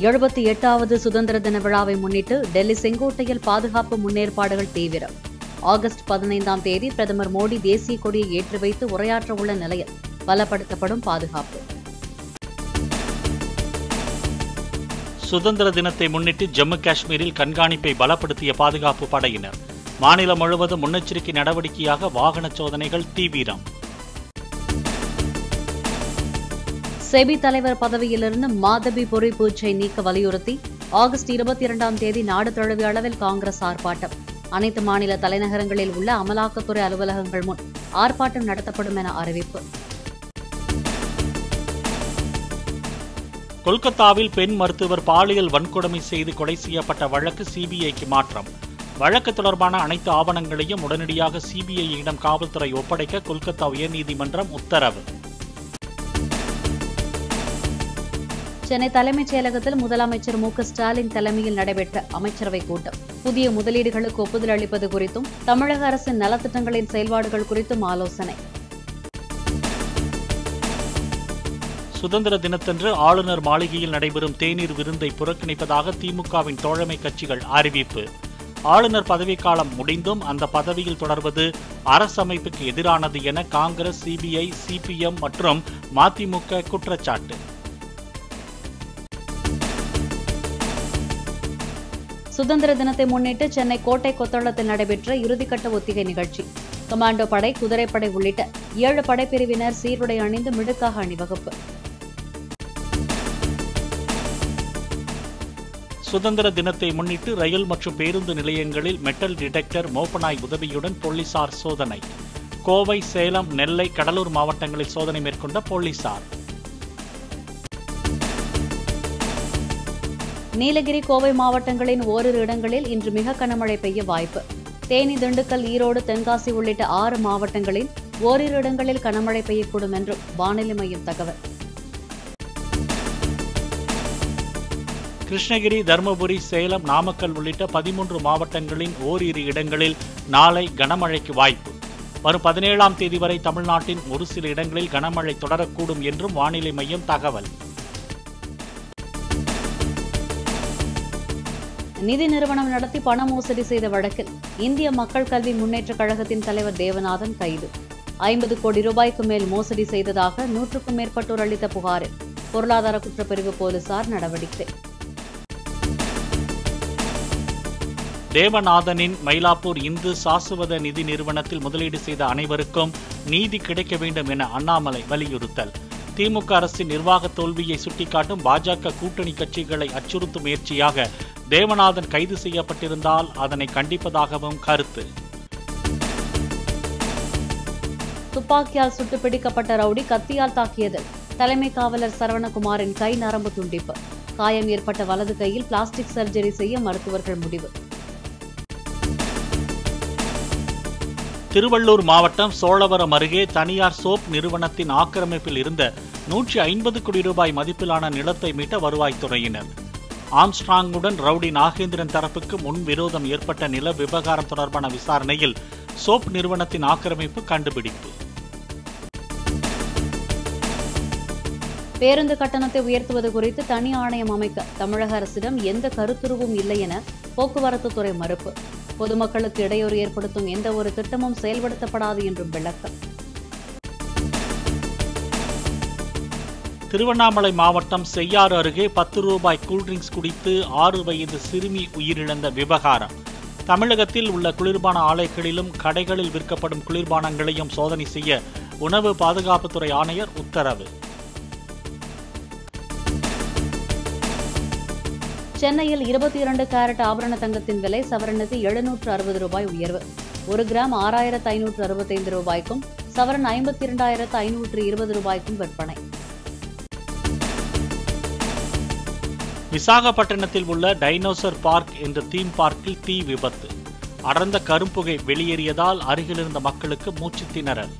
எழுபத்தி எட்டாவது சுதந்திர தின விழாவை முன்னிட்டு டெல்லி செங்கோட்டையில் பாதுகாப்பு முன்னேற்பாடுகள் தீவிரம் ஆகஸ்ட் பதினைந்தாம் தேதி பிரதமர் மோடி தேசிய கொடியை ஏற்றி வைத்து உரையாற்ற உள்ள நிலையில் பலப்படுத்தப்படும் பாதுகாப்பு சுதந்திர தினத்தை முன்னிட்டு ஜம்மு காஷ்மீரில் கண்காணிப்பை பலப்படுத்திய பாதுகாப்பு படையினர் மாநிலம் முழுவதும் முன்னெச்சரிக்கை நடவடிக்கையாக வாகன சோதனைகள் தீவிரம் செபி தலைவர் பதவியிலிருந்து மாதவி பொறி பூச்சை நீக்க வலியுறுத்தி ஆகஸ்ட் இருபத்தி இரண்டாம் தேதி நாடு தழுவிய அளவில் காங்கிரஸ் ஆர்ப்பாட்டம் அனைத்து மாநில தலைநகரங்களில் உள்ள அமலாக்கத்துறை அலுவலகங்கள் முன் ஆர்ப்பாட்டம் நடத்தப்படும் என அறிவிப்பு கொல்கத்தாவில் பெண் மருத்துவர் பாலியல் வன்கொடுமை செய்து கொலை செய்யப்பட்ட வழக்கு சிபிஐக்கு மாற்றம் வழக்கு தொடர்பான அனைத்து ஆவணங்களையும் உடனடியாக சிபிஐயிடம் காவல்துறை ஒப்படைக்க கொல்கத்தா உயர்நீதிமன்றம் உத்தரவு சென்னை தலைமைச் செயலகத்தில் முதலமைச்சர் மு க ஸ்டாலின் தலைமையில் நடைபெற்ற அமைச்சரவைக் கூட்டம் புதிய முதலீடுகளுக்கு ஒப்புதல் அளிப்பது குறித்தும் தமிழக அரசின் நலத்திட்டங்களின் செயல்பாடுகள் குறித்தும் ஆலோசனை சுதந்திர தினத்தன்று ஆளுநர் மாளிகையில் நடைபெறும் தேநீர் விருந்தை புறக்கணிப்பதாக திமுகவின் தோழமை கட்சிகள் அறிவிப்பு ஆளுநர் பதவிக்காலம் முடிந்தும் அந்த பதவியில் தொடர்வது அரசமைப்புக்கு எதிரானது என காங்கிரஸ் சிபிஐ சிபிஎம் மற்றும் மதிமுக குற்றச்சாட்டு சுதந்திர தினத்தை முன்னிட்டு சென்னை கோட்டை கொத்தளத்தில் நடைபெற்ற இறுதிக்கட்ட ஒத்திகை நிகழ்ச்சி கமாண்டோ படை குதிரைப்படை உள்ளிட்ட ஏழு படைப்பிரிவினர் சீருடை அணிந்து மிடுக்காக அணிவகுப்பு சுதந்திர தினத்தை முன்னிட்டு ரயில் மற்றும் பேருந்து நிலையங்களில் மெட்டல் டிடெக்டர் மோப்பனாய் உதவியுடன் போலீசார் சோதனை கோவை சேலம் நெல்லை கடலூர் மாவட்டங்களில் சோதனை மேற்கொண்ட போலீசார் நீலகிரி கோவை மாவட்டங்களின் ஓரிரு இடங்களில் இன்று மிக கனமழை பெய்ய வாய்ப்பு தேனி திண்டுக்கல் ஈரோடு தென்காசி உள்ளிட்ட ஆறு மாவட்டங்களில் ஓரிரு இடங்களில் கனமழை பெய்யக்கூடும் என்றும் வானிலை மையம் தகவல் கிருஷ்ணகிரி தருமபுரி சேலம் நாமக்கல் உள்ளிட்ட பதிமூன்று மாவட்டங்களின் ஓரிரு இடங்களில் நாளை கனமழைக்கு வாய்ப்பு வரும் பதினேழாம் தேதி வரை தமிழ்நாட்டின் ஒரு சில இடங்களில் கனமழை தொடரக்கூடும் என்றும் வானிலை மையம் தகவல் நிதி நிறுவனம் நடத்தி பண மோசடி செய்த வழக்கில் இந்திய மக்கள் கல்வி முன்னேற்றக் கழகத்தின் தலைவர் தேவநாதன் கைது ஐம்பது கோடி ரூபாய்க்கு மேல் மோசடி செய்ததாக நூற்றுக்கும் மேற்பட்டோர் அளித்த புகாரில் பொருளாதார குற்றப்பிரிவு போலீசார் நடவடிக்கை தேவநாதனின் மயிலாப்பூர் இந்து சாசுவத நிதி நிறுவனத்தில் முதலீடு செய்த அனைவருக்கும் நீதி கிடைக்க வேண்டும் என அண்ணாமலை வலியுறுத்தல் திமுக அரசின் நிர்வாக தோல்வியை சுட்டிக்காட்டும் பாஜக கூட்டணி கட்சிகளை அச்சுறுத்தும் முயற்சியாக தேவநாதன் கைது செய்யப்பட்டிருந்தால் அதனை கண்டிப்பதாகவும் கருத்து துப்பாக்கியால் சுட்டு பிடிக்கப்பட்ட ரவுடி கத்தியால் தாக்கியதில் தலைமை காவலர் சரவணகுமாரின் கை நரம்பு துண்டிப்பு காயம் ஏற்பட்ட வலது கையில் பிளாஸ்டிக் சர்ஜரி செய்ய மருத்துவர்கள் முடிவு திருவள்ளூர் மாவட்டம் சோழவரம் அருகே தனியார் சோப் நிறுவனத்தின் ஆக்கிரமிப்பில் இருந்த நூற்றி ஐம்பது கோடி ரூபாய் மதிப்பிலான நிலத்தை மீட்ட வருவாய்த்துறையினர் ஆம்ஸ்ட்ராங்குடன் ரவுடி நாகேந்திரன் தரப்புக்கு முன் விரோதம் ஏற்பட்ட நில விவகாரம் தொடர்பான விசாரணையில் சோப் நிறுவனத்தின் ஆக்கிரமிப்பு கண்டுபிடிப்பு பேருந்து கட்டணத்தை உயர்த்துவது குறித்து தனி ஆணையம் அமைக்க தமிழக அரசிடம் எந்த கருத்துருவும் இல்லை என போக்குவரத்து துறை மறுப்பு பொதுமக்களுக்கு இடையூறு ஏற்படுத்தும் எந்த ஒரு திட்டமும் செயல்படுத்தப்படாது என்றும் விளக்கம் திருவண்ணாமலை மாவட்டம் செய்யாறு அருகே பத்து ரூபாய் கூல்ட்ரிங்க்ஸ் குடித்து ஆறு வயது சிறுமி உயிரிழந்த விவகாரம் தமிழகத்தில் உள்ள குளிர்பான ஆலைகளிலும் கடைகளில் விற்கப்படும் குளிர்பானங்களையும் சோதனை செய்ய உணவு பாதுகாப்புத்துறை ஆணையர் உத்தரவு சென்னையில் இருபத்தி இரண்டு கேரட் ஆபரண தங்கத்தின் விலை சவரனுக்கு எழுநூற்று அறுபது ரூபாய் உயர்வு ஒரு கிராம் ஆறாயிரத்து ஐநூற்று அறுபத்தைந்து ரூபாய்க்கும் சவரன் ஐம்பத்தி இரண்டாயிரத்து ஐநூற்று இருபது ரூபாய்க்கும் விற்பனை விசாகப்பட்டினத்தில் உள்ள டைனோசர் பார்க் என்ற தீம் பார்க்கில் தீ விபத்து அடர்ந்த கரும்புகை வெளியேறியதால் அருகிலிருந்த மக்களுக்கு மூச்சு திணறல்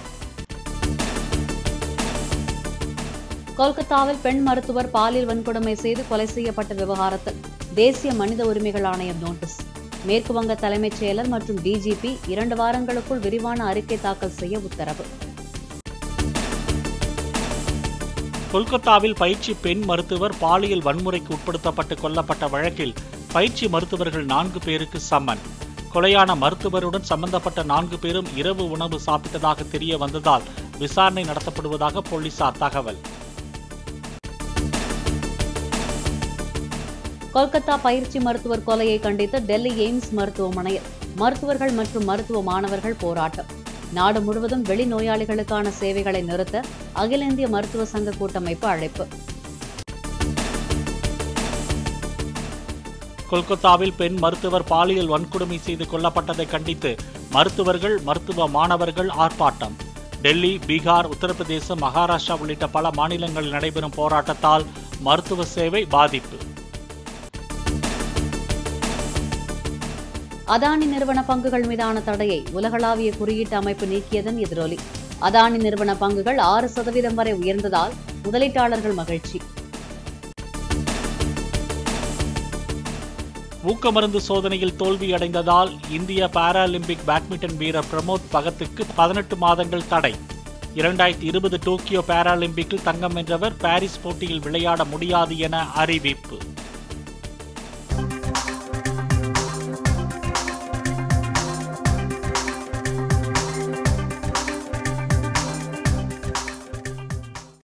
கொல்கத்தாவில் பெண் மருத்துவர் பாலியல் வன்கொடுமை செய்து கொலை செய்யப்பட்ட விவகாரத்தில் தேசிய மனித உரிமைகள் ஆணையம் நோட்டீஸ் மேற்கு வங்க தலைமைச் செயலர் மற்றும் டிஜிபி இரண்டு வாரங்களுக்குள் விரிவான அறிக்கை தாக்கல் செய்ய உத்தரவு கொல்கத்தாவில் பயிற்சி பெண் மருத்துவர் பாலியல் வன்முறைக்கு உட்படுத்தப்பட்டு கொல்லப்பட்ட வழக்கில் பயிற்சி மருத்துவர்கள் நான்கு பேருக்கு சம்மன் கொலையான மருத்துவருடன் சம்பந்தப்பட்ட நான்கு பேரும் இரவு உணவு சாப்பிட்டதாக தெரிய வந்ததால் விசாரணை நடத்தப்படுவதாக போலீசார் தகவல் கொல்கத்தா பயிற்சி மருத்துவர் கொலையை கண்டித்து டெல்லி எய்ம்ஸ் மருத்துவமனையில் மருத்துவர்கள் மற்றும் மருத்துவ மாணவர்கள் போராட்டம் நாடு முழுவதும் வெளிநோயாளிகளுக்கான சேவைகளை நிறுத்த அகில இந்திய மருத்துவ சங்க கூட்டமைப்பு அழைப்பு கொல்கத்தாவில் பெண் மருத்துவர் பாலியல் வன்கொடுமை செய்து கொல்லப்பட்டதை கண்டித்து மருத்துவர்கள் மருத்துவ மாணவர்கள் ஆர்ப்பாட்டம் டெல்லி பீகார் உத்தரப்பிரதேசம் மகாராஷ்டிரா உள்ளிட்ட பல மாநிலங்களில் நடைபெறும் போராட்டத்தால் மருத்துவ சேவை பாதிப்பு அதானி நிறுவன பங்குகள் மீதான தடையை உலகளாவிய குறியீட்டு அமைப்பு நீக்கியதன் எதிரொலி அதானி நிறுவன பங்குகள் ஆறு சதவீதம் வரை உயர்ந்ததால் முதலீட்டாளர்கள் மகிழ்ச்சி ஊக்கமருந்து சோதனையில் தோல்வியடைந்ததால் இந்திய பாராலிம்பிக் பேட்மிண்டன் வீரர் பிரமோத் பகத்துக்கு பதினெட்டு மாதங்கள் தடை இரண்டாயிரத்தி இருபது டோக்கியோ பாராலிம்பிக்கில் தங்கம் வென்றவர் பாரிஸ் போட்டியில் விளையாட முடியாது என அறிவிப்பு